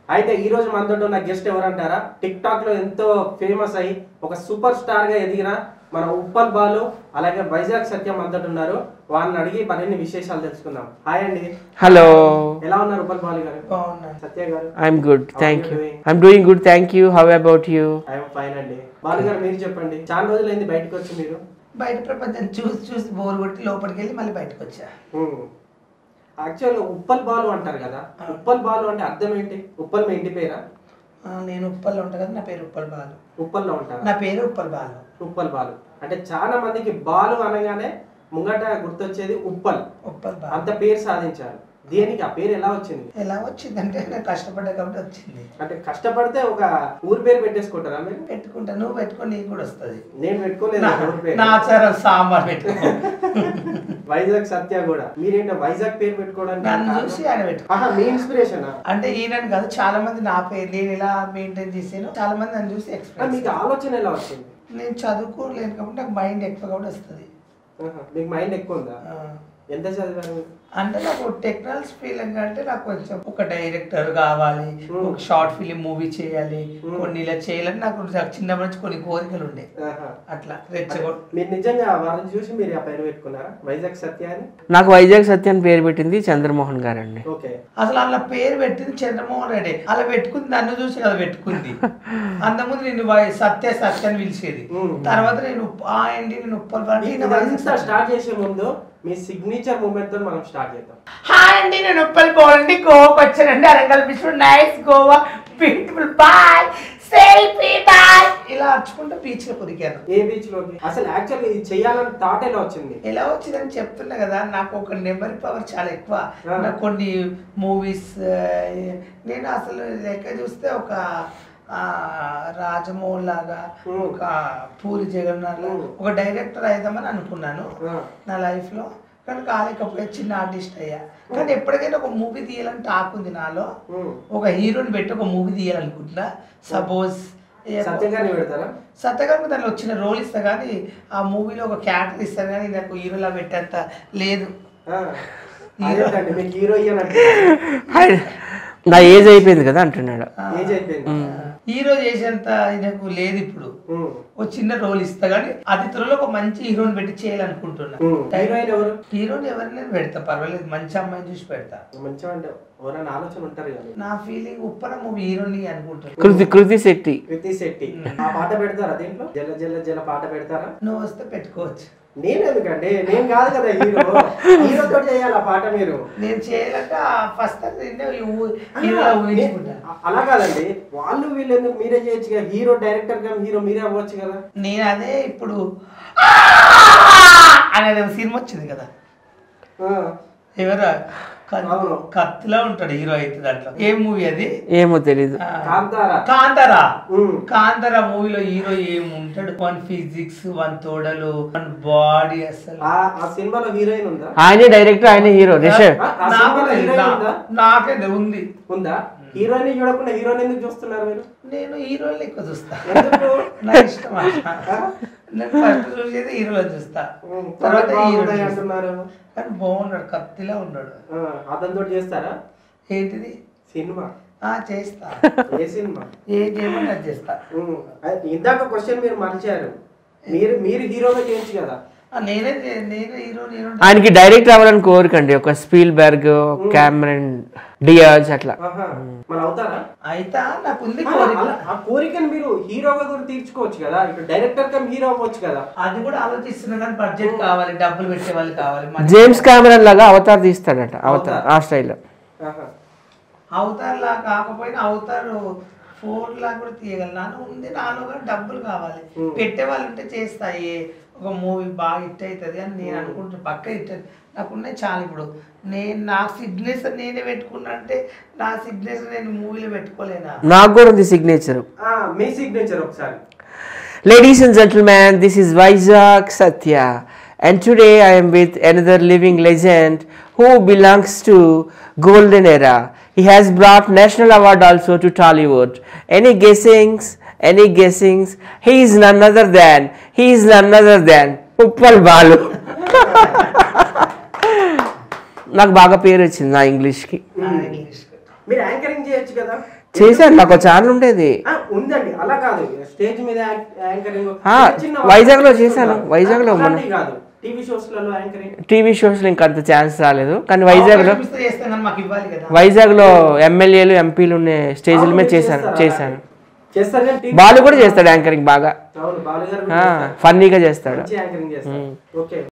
అయితే ఈ రోజు మనతో ఉన్న గెస్ట్ ఎవరంటారా టిక్ టాక్ లో ఎంతో ఫేమస్ అయ్యి ఒక సూపర్ స్టార్ గా ఎదిగిన మన ఉప్పల్ బాలు అలాగే వైజాగ్ సత్యం మనతో ఉన్నారు వాళ్ళని అడిగి మరిన్ని విశేషాలు తెలుసుకుందాం హాయ్ అండి Hello, ఎలా ఉన్నారు ఉప్పల్ బాలు గారు బాగున్నాను సత్య గారు I'm good. How Thank are you you. doing? I'm doing good. Thank you. How about you? I'm fine అండి బాలు గారు మీరు చెప్పండి చాలా రోజులైంది బయటకు వచ్చి మీరు బయట ప్రపంచం చూసి చూసి బోర్ కొట్టి లోపలికి వెళ్ళి మళ్ళీ బయటకు వచ్చా యాక్చువల్ ఉప్పల్ బాలు అంటారు కదా ఉప్పల్ బాలు అంటే అర్థం ఏంటి ఉప్పల్ మీ ఇంటి పేరా ఆ, నేను ఉప్పల్లో ఉంటా కదా నా పేరు ఉప్పల్ బాలు ఉప్పల్లో ఉంటారా నా పేరు ఉప్పల్ బాలు ఉప్పల్ బాలు అంటే చాలా మందికి బాలు అనగానే ముంగట గుర్తొచ్చేది ఉప్పల్ ఉప్పల్ బాలు అంత పేరు సాధించారు దేనికి ఆ పేరు ఎలా వచ్చింది ఎలా వచ్చిందంటే నేను కష్టపడ్డా కాబట్టి వచ్చింది అంటే కష్టపడితే ఒక ఊరి పేరు పెట్టేసుకుంటారా మీరు పెట్టుకుంటా నువ్వు పెట్టుకొని నీకు కూడా వస్తుంది నేను పెట్టుకోలేదు ఆ ఊరి పేరు నా ఆచారం సాంబార్ పెట్టుకో వైజాగ్ సత్య కూడా మీరేంటి వైజాగ్ పేరు పెట్టుకోవడానికి నన్ను కారణం? చూసి ఆయన పెట్టుకో ఆహా మీ ఇన్స్పిరేషన్ అంటే ఈయనని కాదు చాలా మంది నా పేరు నేను ఎలా మెయింటైన్ చేసాను చాలా మంది నన్ను చూసి ఎక్స్ప్రెస్ మీకు ఆలోచన ఎలా వచ్చింది నేను చదువుకోలేను కాబట్టి నాకు మైండ్ ఎక్కువ కూడా వస్తుంది ఆహా, మీకు మైండ్ ఎక్కువ ఉందా ఆ. ఎంత చదివారు మీరు? అంటే నాకు టెక్నాలజీ ఫీలింగ్ అంటే నాకు కొంచెం ఒక డైరెక్టర్ కావాలి Hmm. ఒక షార్ట్ ఫిలిం మూవీ చేయాలి Hmm. కొన్ని ఇలా చేయాలని నాకు నాకు చిన్నప్పటి నుంచి కొన్ని కోరికలు ఉండే ఆహా. అట్లా రెచ్చగొట్ మీరు నిజంగా వాళ్ళని చూసి మీరు ఆ పేరు పెట్టుకున్నారా వైజాగ్ సత్య అని నాకు వైజాగ్ సత్య అని పేరు పెట్టింది చంద్రమోహన్ గారండి ఓకే అసలు అలా పేరు పెట్టింది చంద్రమోహన్ రెడ్డి అలా పెట్టుకుంది నన్ను చూసి కదా పెట్టుకుంది అంతకుముందు నేను వై- సత్య సత్య అని పిలిచేది Hmm. తర్వాత నేను ఉప్ప- ఆ అండి నేను ఉప్పల్ బాలు ఈయన వైజాగ్ ఇదంతా సత్య. స్టార్ట్ చేసే ముందు మీ సిగ్నేచర్ మూమెంట్ తో మనం స్టార్ట్ చేద్దాం హాయ్ అండి నేను ఉప్పల్ పోలండి గోవాకి వచ్చానండి అరంగల్ beach nice Goa beautiful boy selfie boy ఇలా అర్చుకుంటూ బీచ్ లో కుదికాను ఏ బీచ్ లోకి అసలు యాక్చువల్లీ ఇది చేయాలని థాట్ ఎలా వచ్చింది ఎలా వచ్చిందని చెప్తున్నా కదా నాకు ఒక మెమరీ పవర్ చాలా ఎక్కువ ఆ. నాకు కొన్ని మూవీస్ నేను అసలు లెక్క చూస్తే ఒక ఆ, రాజమౌళి లాగా Hmm. ఒక పూరి జగన్నాథ్ లాగా Hmm. ఒక డైరెక్టర్ అయిదామని అనుకున్నాను ఆ, నా లైఫ్లో కానీ కాలేకపోయే చిన్న ఆర్టిస్ట్ అయ్యా కానీ ఎప్పటికైనా ఒక మూవీ తీయాలని టాక్ ఉంది నాలో ఉమ్. ఒక హీరోని పెట్టి ఒక మూవీ తీయాలనుకుంటున్నా సపోజ్ సత్యం గారిని పెడతారా సత్యగారికి దానిలో వచ్చిన రోల్ ఇస్తా కానీ ఆ మూవీలో ఒక క్యారెక్టర్ ఇస్తాను కానీ నాకు హీరోలా పెట్టేంత లేదు ఆ, అదేంటండి మీకు హీరో అంటే హాయ్. నా ఏజ్ అయిపోయింది కదా అంటున్నాడు ఏజ్ అయిపోయింది హీరో చేసేంత నాకు లేదు ఇప్పుడు ఉమ్. ఒక చిన్న రోల్ ఇస్తా కానీ అది త్వరలో ఒక మంచి హీరోని పెట్టి చేయాలనుకుంటున్నా ఉమ్. హీరోయిన్ ఎవరు హీరోని ఎవరిని పెడతా పర్వాలేదు మంచి అమ్మాయిని చూసి పెడతా మంచిగా అంటే ఎవరైనా ఆలోచన ఉంటారు కదా నా ఫీలింగ్ ఉప్పన మూవీ హీరోని అనుకుంటున్నా కృతి కృతి శెట్టి కృతి శెట్టి ఆ పాట పెడతారా దీంట్లో జల జల జల పాట పెడతారా నువ్వు వస్తే పెట్టుకోవచ్చు నేను ఎందుకండి నేను కాదు కదా హీరో హీరోతో చేయాలి ఆ పాట మీరు నేను చేయాలంటే ఫస్ట్ హీరోలా ఊహించుకుంటా అ- అలా కాదండి వాళ్ళు వీళ్ళు ఎందుకు మీరే చేయొచ్చు కదా హీరో డైరెక్టర్ గా హీరో మీరే అవ్వచ్చు కదా నేను అదే ఇప్పుడు అనేది ఒక సినిమా వచ్చింది కదా ఆ, ఎవరు అవును. కత్తిలో ఉంటాడు హీరో అయితే దాంట్లో ఏ మూవీ అది ఏమో తెలీదు ఆ, కాంతారా కాంతారా ఉమ్. కాంతారా మూవీలో హీరో ఏముంటాడు వన్ ఫిజిక్స్ వన్ తోడలు వన్ బాడీ అసలు ఆ ఆ సినిమాలో హీరోయిన్ ఉందా ఆయనే డైరెక్టర్ ఆయనే హీరో రిషబ్ ఆ, ఆ నాకు సినిమాలో హీరోయిన్ ఉందా నాకే ఉంది ఉందా హీరోయిన్ చూడకుండా హీరోయిన్ ఎందుకు చూస్తున్నారు మీరు నేను హీరోలు ఎక్కువ చూస్తా ఎందుకు నాకు ఇష్టం అట్లా. ఆ? నేను ఫస్ట్ చూసేది హీరోలో చూస్తా ఉమ్, తర్వాత పాటలు హీరో బాగున్నాయి అంటున్నారు కానీ బాగున్నాడు కత్తిలా ఉన్నాడు ఆ, అతనితో చేస్తారా ఏంటిది సినిమా ఆ చేస్తా ఏ సినిమా ఏ చేయమని అది చేస్తా ఉమ్, అది ఇందాక క్వశ్చన్ మీరు మర్చారు మీరు మీరు హీరోగా చేయొచ్చు కదా ఆ, నేనే చే- నేనే హీరో నేను ఆయనకి డైరెక్ట్ అవ్వాలని కోరికండి ఒక స్పీల్ బెర్గ్ క్యామరన్ డియాజ్ అట్లా ఆహా, మరి అవుతారా అయితే నాకు ఉంది ఆ, కోరిక అలా- ఆ కోరికను మీరు హీరోగా కూడా తీర్చుకోవచ్చు కదా ఇప్పుడు డైరెక్టర్ కమ్ హీరో అవ్వచ్చు కదా అది కూడా ఆలోచిస్తున్నా కానీ బడ్జెట్ కావాలి డబ్బులు పెట్టే వాళ్ళు కావాలి మరి జేమ్స్ కెమెరన్ లాగా అవతార్ తీస్తాడట అవతార్ ఆ స్టైల్లో ఆహా. అవతార్ లా కాకపోయినా అవతార్ ఫోన్ లా కూడా తీయగలను నాన్న ఉంది నాలో కూడా డబ్బులు కావాలి Hmm. పెట్టే వాళ్ళు ఉంటే చేస్తాయి ఒక మూవీ బాగా హిట్ అవుతుంది అని నేను అనుకుంటున్నా పక్క హిట్ నాకున్నాయి చాలా ఇప్పుడు నేను నా సిగ్నేచర్ నేనే పెట్టుకున్నా అంటే నా సిగ్నేచర్ నేను మూవీలో పెట్టుకోలేనా నాకు కూడా ఉంది సిగ్నేచర్ ఆ, మీ సిగ్నేచర్ ఒకసారి Ladies and gentlemen, this is Vizag Satya, and today I am with another living legend who belongs to golden era. He has brought national award also to Tollywood. Any guessings? Any guessings? He is none other than he is none other than Uppal Balu. నాకు బాగా పేరు వచ్చింది నా ఇంగ్లీష్కి నా English మీరు anchoring చేయొచ్చు కదా చేశాను నాకు ఛానల్ ఉండేది ఆ, ఉందండి అలా కాదు స్టేజ్ మీద యాంక్- యాంకరింగ్ ఆ, చిన్న వైజాగ్లో వాళ్ళు చేశాను. చేస్తుంటారు. వైజాగ్లో మన- అలాంటివి కాదు టీవీ షోస్లలో యాంకరింగ్ టీవీ షోస్లో ఇంకా అంత ఛాన్స్ రాలేదు కానీ వైజాగ్లో అవకాశం ఇస్తే చేస్తాం కానీ మాకు ఇవ్వాలి కదా వైజాగ్లో ఎమ్మెల్యేలు ఎంపీలు ఉండే స్టేజ్ల మీద చేశాను చేస్తారు చేశాను చేస్తారు కానీ టీవీ బాలు కూడా చేస్తాడు యాంకరింగ్ బాగా అవును బాలు గారు కూడా చేస్తారు. ఫన్నీగా చేస్తాడు మంచి యాంకరింగ్ చేస్తారు ఓకే